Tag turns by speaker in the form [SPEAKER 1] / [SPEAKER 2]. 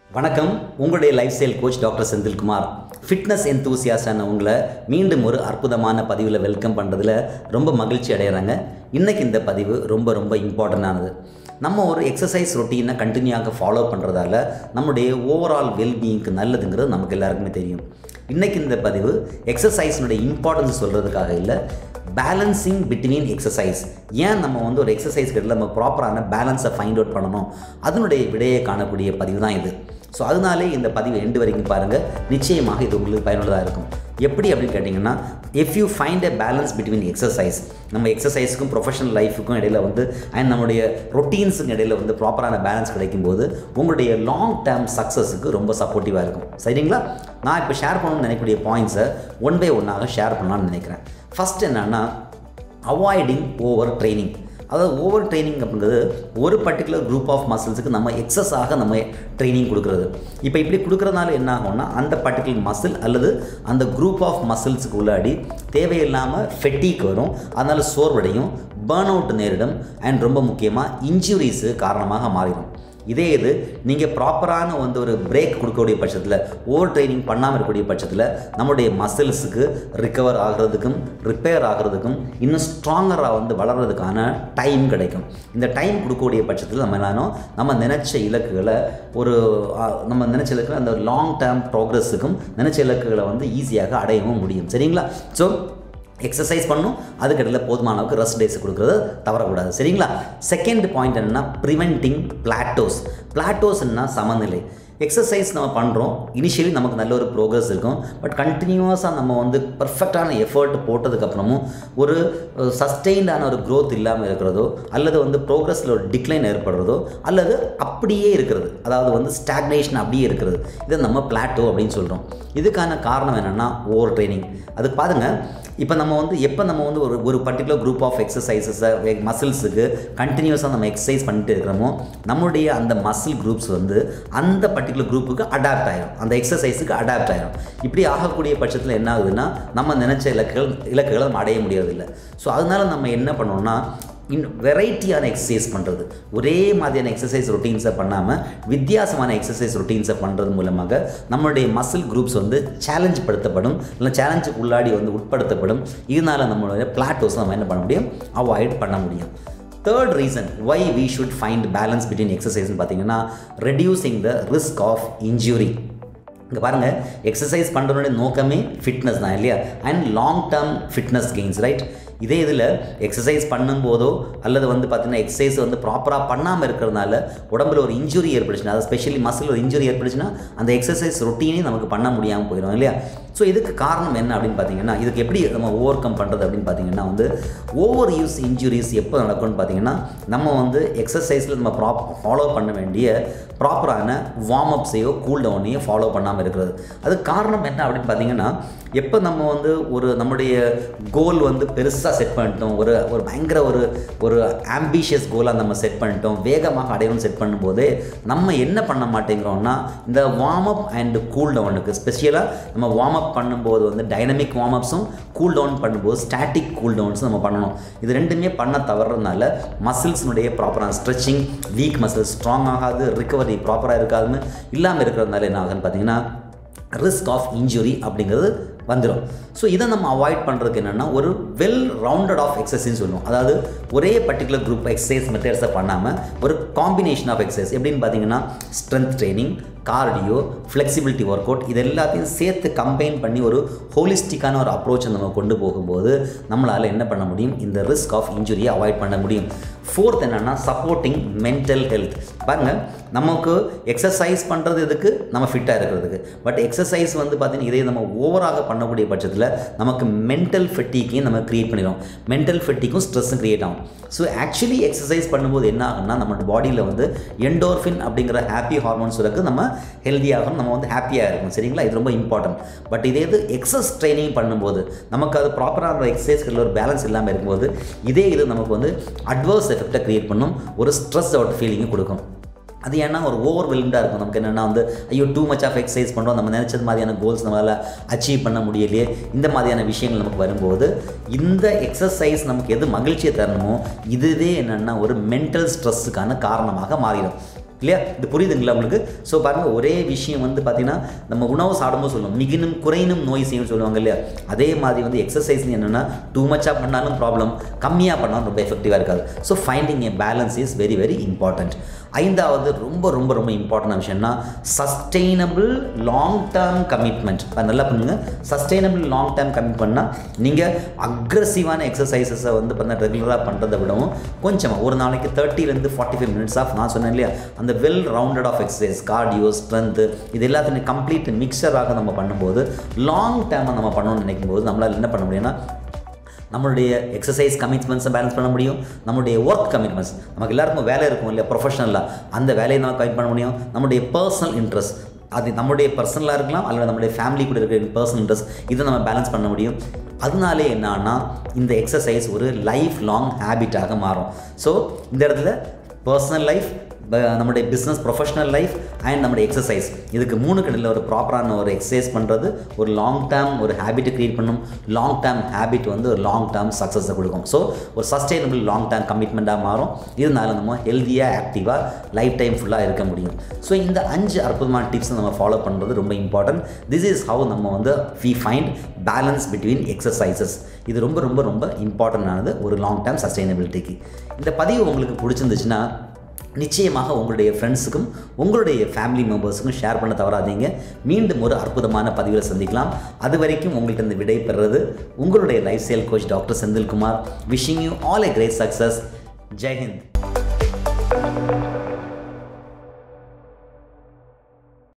[SPEAKER 1] வணக்கம் உங்களுடைய lifestyle coach doctor Senthilkumar fitness எந்தூசியாஸான உங்களை மீண்டும் ஒரு அற்புதமான பதிவில் வெல்கம் பண்ணுறதுல ரொம்ப மகிழ்ச்சி அடைகிறாங்க இன்றைக்கி இந்த பதிவு ரொம்ப ரொம்ப இம்பார்ட்டண்டானது நம்ம ஒரு எக்ஸசைஸ் ரொட்டீனை கண்டினியூவாக ஃபாலோ பண்ணுறதால நம்முடைய ஓவரால் வெல்பீயிங்க்கு நல்லதுங்கிறது நமக்கு எல்லாருக்குமே தெரியும் இன்றைக்கி இந்த பதிவு எக்ஸசைஸினுடைய இம்பார்ட்டன்ஸ் சொல்கிறதுக்காக இல்லை பேலன்சிங் பிட்வீன் எக்ஸசைஸ் ஏன் நம்ம வந்து ஒரு எக்ஸசைஸ் கிட்ட நம்ம ப்ராப்பரான பேலன்ஸை ஃபைண்ட் அவுட் பண்ணணும் அதனுடைய விடையை காணக்கூடிய பதிவு தான் இது ஸோ அதனாலே இந்த பதிவு எண்டு வரைக்கும் பாருங்கள் நிச்சயமாக இது உங்களுக்கு பயனுள்ளதாக இருக்கும் எப்படி அப்படின்னு கேட்டிங்கன்னா if you find a balance between exercise நம்ம எக்ஸசைஸுக்கும் ப்ரொஃபஷனல் லைஃபுக்கும் இடையில வந்து அண்ட் நம்முடைய ரொட்டீன்ஸுக்கு இடையில வந்து ப்ராப்பரான பேலன்ஸ் கிடைக்கும்போது உங்களுடைய லாங் டேர்ம் சக்ஸஸுக்கு ரொம்ப சப்போர்ட்டிவாக இருக்கும் சரிங்களா நான் இப்போ ஷேர் பண்ணணும்னு நினைக்கக்கூடிய பாயிண்ட்ஸை ஒன் பை ஒன்னாக ஷேர் பண்ணலாம்னு நினைக்கிறேன் ஃபஸ்ட் என்னென்னா அவாய்டிங் ஓவர் ட்ரைனிங் அதாவது ஓவர் ட்ரைனிங் அப்படிங்கிறது ஒரு பர்டிகுலர் குரூப் ஆஃப் மசில்ஸுக்கு நம்ம எக்ஸஸாக நம்ம ட்ரைனிங் கொடுக்குறது இப்போ இப்படி கொடுக்குறதுனால என்ன ஆகும்னா அந்த பர்டிகுலர் மசில் அல்லது அந்த குரூப் ஆஃப் மசில்ஸுக்கு உள்ளாடி தேவையில்லாமல் ஃபெட்டிக் வரும் அதனால் சோர்வடையும் பேர்ன் அவுட் நேரிடும் அண்ட் ரொம்ப முக்கியமாக இன்ஜுரிஸு காரணமாக மாறிடும் இதே இது நீங்கள் ப்ராப்பரான வந்து ஒரு பிரேக் கொடுக்கக்கூடிய பட்சத்தில் ஓவர் ட்ரைனிங் பண்ணாமல் இருக்கக்கூடிய பட்சத்தில் நம்முடைய மசில்ஸுக்கு ரிக்கவர் ஆகிறதுக்கும் ரிப்பேர் ஆகிறதுக்கும் இன்னும் ஸ்ட்ராங்கராக வந்து வளர்கிறதுக்கான டைம் கிடைக்கும் இந்த டைம் கொடுக்கக்கூடிய பட்சத்தில் நம்ம என்னன்னா நம்ம நினச்ச இலக்குகளை ஒரு ஆ, நம்ம நினச்ச இலக்குகளை அந்த லாங் டேர்ம் ப்ராக்ரஸுக்கும் நினச்ச இலக்குகளை வந்து ஈஸியாக அடையவும் முடியும் சரிங்களா ஸோ எக்ஸசைஸ் பண்ணும் அதுக்கடையில் போதுமான அளவுக்கு ரெஸ்ட் டேஸ் கொடுக்குறது தவறக்கூடாது சரிங்களா செகண்ட் பாயிண்ட் என்னென்னா ப்ரிவென்டிங் பிளாட்டோஸ் பிளாட்டோஸ்னா சமநிலை எக்ஸசைஸ் நம்ம பண்ணுறோம் இனிஷியலி நமக்கு நல்ல ஒரு ப்ரோக்ரஸ் இருக்கும் பட் கண்டினியூஸாக நம்ம வந்து பர்ஃபெக்டான எஃபர்ட் போட்டதுக்கப்புறமும் ஒரு சஸ்டெயின்டான ஒரு growth இல்லாமல் இருக்கிறதோ அல்லது வந்து ப்ரோக்ரஸில் ஒரு டிக்ளைன் ஏற்படுறதோ அல்லது அப்படியே இருக்கிறது அதாவது வந்து ஸ்டாக்னேஷன் அப்படியே இருக்கிறது இதை நம்ம பிளாட்டோ அப்படின்னு சொல்கிறோம் இதுக்கான காரணம் என்னென்னா ஓவர் ட்ரைனிங் அது பாருங்க இப்போ நம்ம வந்து எப்போ நம்ம வந்து ஒரு ஒரு பர்டிகுலர் குரூப் ஆஃப் எக்ஸசைசஸை மசில்ஸுக்கு கண்டினியூஸாக நம்ம எக்ஸசைஸ் பண்ணிட்டு இருக்கிறோமோ நம்முடைய அந்த மசில் குரூப்ஸ் வந்து அந்த பர்டிகுலர் குரூப்புக்கு அடாப்ட் ஆகிடும் அந்த எக்ஸசைஸுக்கு அடாப்ட் ஆகிடும் இப்படி ஆகக்கூடிய பட்சத்தில் என்ன ஆகுதுன்னா நம்ம நினச்ச இலக்குகள் இலக்குகளை நம்ம அடைய முடியறதில்லை ஸோ அதனால நம்ம என்ன பண்ணோம்னா இன் வெரைட்டியான எக்ஸசைஸ் பண்ணுறது ஒரே மாதிரியான எக்ஸசைஸ் ரொட்டீன்ஸை பண்ணாமல் வித்தியாசமான எக்ஸசைஸ் ரொட்டீன்ஸை பண்ணுறது மூலமாக நம்மளுடைய மசில் குரூப்ஸ் வந்து சேலஞ்ச் படுத்தப்படும் இல்லை சேலஞ்சுக்கு உள்ளாடி வந்து உட்படுத்தப்படும் இதனால் நம்மளுடைய பிளாட்டோஸ் நம்ம என்ன பண்ண முடியும் அவாய்ட் பண்ண முடியும் third reason why we should find balance between எக்ஸசைஸ்னு பார்த்தீங்கன்னா reducing the risk of injury இங்கே பாருங்கள் எக்ஸசைஸ் பண்ணுறதுடைய நோக்கமே ஃபிட்னஸ் தான் இல்லையா and long term fitness gains right இதே இதில் எக்ஸசைஸ் பண்ணும்போதோ அல்லது வந்து பார்த்தீங்கன்னா எக்ஸசைஸ் வந்து ப்ராப்பராக பண்ணாமல் இருக்கிறதுனால உடம்புல ஒரு இன்ஜுரி ஏற்பட்டுச்சுன்னா அது ஸ்பெஷலி மசில் ஒரு இன்ஜுரி ஏற்பட்டுச்சுன்னா அந்த எக்ஸசைஸ் ரொட்டீனே நமக்கு பண்ண முடியாமல் போயிடும் இல்லையா ஸோ இதுக்கு காரணம் என்ன அப்படின்னு பார்த்தீங்கன்னா இதுக்கு எப்படி நம்ம ஓவர் கம் பண்ணுறது அப்படின்னு பார்த்தீங்கன்னா வந்து ஓவர் யூஸ் இன்ஜுரிஸ் எப்போ நடக்கும்னு பார்த்தீங்கன்னா நம்ம வந்து எக்ஸசைஸில் நம்ம ப்ராப் ஃபாலோ பண்ண வேண்டிய ப்ராப்பரான வார்ம் அப்ஸையோ கூல் டவுனையோ ஃபாலோ பண்ணாமல் இருக்கிறது அதுக்கு காரணம் என்ன அப்படின்னு பார்த்தீங்கன்னா எப்போ நம்ம வந்து ஒரு நம்முடைய கோல் வந்து பெருசாக செட் பண்ணிட்டோம் ஒரு ஒரு பயங்கர ஒரு ஒரு ஆம்பிஷியஸ் கோலாக நம்ம செட் பண்ணிட்டோம் வேகமாக அடையணும்னு செட் பண்ணும்போது நம்ம என்ன பண்ண மாட்டேங்கிறோம்னா இந்த வார்ம் அப் அண்ட் கூல் டவுனுக்கு ஸ்பெஷலாக நம்ம வார்ம் அப் பண்ணும்போது வந்து டைனமிக் வார்ம் அப்ஸும் கூல் டவுன் பண்ணும்போது ஸ்டாட்டிக் கூல் டவுன்ஸும் நம்ம பண்ணணும் இது ரெண்டுமே பண்ண தவறுறதுனால மசில்ஸ்னுடைய ப்ராப்பரான ஸ்ட்ரெச்சிங் வீக் மசில்ஸ் ஸ்ட்ராங் ஆகாது ரிகவரி ப்ராப்பராக இருக்காதுன்னு இல்லாமல் இருக்கிறதுனால என்ன ஆகுதுன்னு பார்த்தீங்கன்னா ரிஸ்க் ஆஃப் இன்ஜுரி அப்படிங்கிறது வந்துடும் ஸோ இதை நம்ம அவாய்ட் பண்ணுறதுக்கு என்னென்னா ஒரு வெல் ரவுண்டட் ஆஃப் எக்ஸசைஸ் சொல்லுவோம் அதாவது ஒரே பர்டிகுலர் குரூப் எக்ஸசைஸ் மெத்தட்ஸை பண்ணாமல் ஒரு காம்பினேஷன் ஆஃப் எக்ஸசைஸ் எப்படின்னு பார்த்தீங்கன்னா strength training cardio flexibility workout இது எல்லாத்தையும் சேர்த்து கம்பைன் பண்ணி ஒரு ஹோலிஸ்டிக்கான ஒரு அப்ரோச்சை நம்ம கொண்டு போகும்போது நம்மளால் என்ன பண்ண முடியும் இந்த ரிஸ்க் ஆஃப் இன்ஜுரியை அவாய்ட் பண்ண முடியும் ஃபோர்த் என்னென்னா சப்போர்ட்டிங் மென்டல் ஹெல்த் பாருங்கள் நமக்கு எக்ஸசைஸ் பண்ணுறது எதுக்கு நம்ம ஃபிட்டாக இருக்கிறதுக்கு பட் எக்ஸசைஸ் வந்து பார்த்தீங்கன்னா இதே நம்ம ஓவராக பண்ணக்கூடிய பட்சத்தில் நமக்கு மென்டல் ஃபெட்டிக்கையும் நம்ம க்ரியேட் பண்ணிடும் மென்டல் ஃபெட்டிக்கும் ஸ்ட்ரெஸ்ஸும் க்ரியேட் ஆகும் ஸோ ஆக்சுவலி எக்ஸசைஸ் பண்ணும்போது என்ன ஆகும்னா நம்ம பாடியில் வந்து எண்டோர்ஃபின் அப்படிங்கிற ஹாப்பி ஹார்மோன்ஸ் இருக்கு நம்ம ஹெல்த்தியாகும் நம்ம வந்து ஹாப்பியாக இருக்கும் சரிங்களா இது ரொம்ப இம்பார்ட்டன்ட் பட் இதே இது எக்ஸஸ் ட்ரைனிங் பண்ணும்போது நமக்கு அது ப்ராப்பரான எக்ஸசைஸ்களில் ஒரு பேலன்ஸ் இல்லாமல் இருக்கும்போது இதே இது நமக்கு வந்து அட்வர்ஸ் எஃபெக்டை க்ரியேட் பண்ணும் ஒரு ஸ்ட்ரெஸ் அவுட் ஃபீலிங்கும் கொடுக்கும் அது ஏன்னா ஒரு ஓவர் வெல்டாக இருக்கும் நமக்கு என்னென்னா வந்து ஐயோ டூ மச் ஆஃப் எக்ஸசைஸ் பண்ணுறோம் நம்ம நினச்சது மாதிரியான கோல்ஸ் நம்மளால் அச்சீவ் பண்ண முடியலையே இந்த மாதிரியான விஷயங்கள் நமக்கு வரும்போது இந்த எக்ஸசைஸ் நமக்கு எது மகிழ்ச்சியை தரணுமோ இதுவே என்னென்னா ஒரு மென்டல் ஸ்ட்ரெஸ்ஸுக்கான காரணமாக மாறிடும் இல்லையா இது புரியுதுங்களா உங்களுக்கு ஸோ பாருங்கள் ஒரே விஷயம் வந்து பார்த்தீங்கன்னா நம்ம உணவு சாப்பிடும்போது சொல்லுவோம் மிகினும் குறையினும் நோய் செய்யும் சொல்லுவாங்க இல்லையா அதே மாதிரி வந்து எக்ஸசைஸ் என்னென்னா டூ மச்சாக பண்ணாலும் ப்ராப்ளம் கம்மியாக பண்ணாலும் ரொம்ப எஃபெக்டிவாக இருக்காது so finding a balance is very very important ஐந்தாவது ரொம்ப ரொம்ப ரொம்ப இம்பார்ட்டன்ட் விஷயம்னா சஸ்டெயினபிள் லாங் டேர்ம் கமிட்மெண்ட் நல்லா பண்ணுங்க சஸ்டெயினபிள் லாங் டேர்ம் கமிட் பண்ணால் நீங்கள் அக்ரஸிவான எக்ஸசைசஸை வந்து பண்ண ரெகுலராக பண்ணுறதை விடவும் கொஞ்சமாக ஒரு நாளைக்கு தேர்ட்டிலேருந்து ஃபார்ட்டி ஃபைவ் மினிட்ஸ் ஆஃப் நான் சொன்னேன் இல்லையா அந்த well rounded of exercise cardio strength இது எல்லாத்தையும் கம்ப்ளீட் மிக்சராக நம்ம பண்ணும்போது லாங் டேர்மாக நம்ம பண்ணணும்னு நினைக்கும் போது நம்மளால் என்ன பண்ண முடியும்னா நம்மளுடைய எக்ஸசைஸ் கமிட்மெண்ட்ஸை பேலன்ஸ் பண்ண முடியும் நம்மளுடைய ஒர்க் கமிட்மெண்ட்ஸ் நமக்கு எல்லாருக்கும் வேலை இருக்கும் இல்லையா ப்ரொஃபஷனலாக அந்த வேலையை நம்ம கமிட் பண்ண முடியும் நம்மளுடைய பர்சனல் இன்ட்ரெஸ்ட் அது நம்மளுடைய பர்சனலாக இருக்கலாம் அல்லது நம்மளுடைய ஃபேமிலி கூட இருக்கிற பர்சனல் இன்ட்ரெஸ்ட் இதை நம்ம பேலன்ஸ் பண்ண முடியும் அதனாலே என்னன்னா இந்த எக்ஸசைஸ் ஒரு லைஃப் லாங் ஹேபிட்டாக மாறும் ஸோ இந்த இடத்துல பர்சனல் லைஃப் நம்மளுடைய பிஸ்னஸ் ப்ரொஃபஷனல் லைஃப் அண்ட் நம்மளுடைய எக்ஸசைஸ் இதுக்கு மூணு கடையில் ஒரு ப்ராப்பரான ஒரு எக்ஸசைஸ் பண்ணுறது ஒரு லாங் டேர்ம் ஒரு ஹேபிட்டை க்ரியேட் பண்ணும் லாங் டேர்ம் ஹேபிட் வந்து ஒரு லாங் டேர்ம் சக்ஸஸை கொடுக்கும் ஸோ ஒரு சஸ்டைனபிள் லாங் டேர்ம் கமிட்மெண்ட்டாக மாறும் இதனால நம்ம ஹெல்த்தியாக ஆக்டிவாக லைஃப் டைம் ஃபுல்லாக இருக்க முடியும் ஸோ இந்த அஞ்சு அற்புதமான டிப்ஸை நம்ம ஃபாலோ பண்ணுறது ரொம்ப இம்பார்ட்டன்ட் திஸ் இஸ் ஹவு நம்ம வந்து we find balance between exercises இது ரொம்ப ரொம்ப ரொம்ப இம்பார்ட்டண்டானது ஒரு லாங் டேர்ம் சஸ்டைனபிலிட்டிக்கு இந்த பதிவு உங்களுக்கு பிடிச்சிருந்துச்சுன்னா நிச்சயமாக உங்களுடைய ஃப்ரெண்ட்ஸுக்கும் உங்களுடைய ஃபேமிலி மெம்பர்ஸுக்கும் ஷேர் பண்ண தவறாதீங்க மீண்டும் ஒரு அற்புதமான பதிவில் சந்திக்கலாம் அது வரைக்கும் உங்கள்கிட்ட இருந்து விடை பெறுறது உங்களுடைய lifestyle coach doctor Senthilkumar wishing you all a great success Jai Hind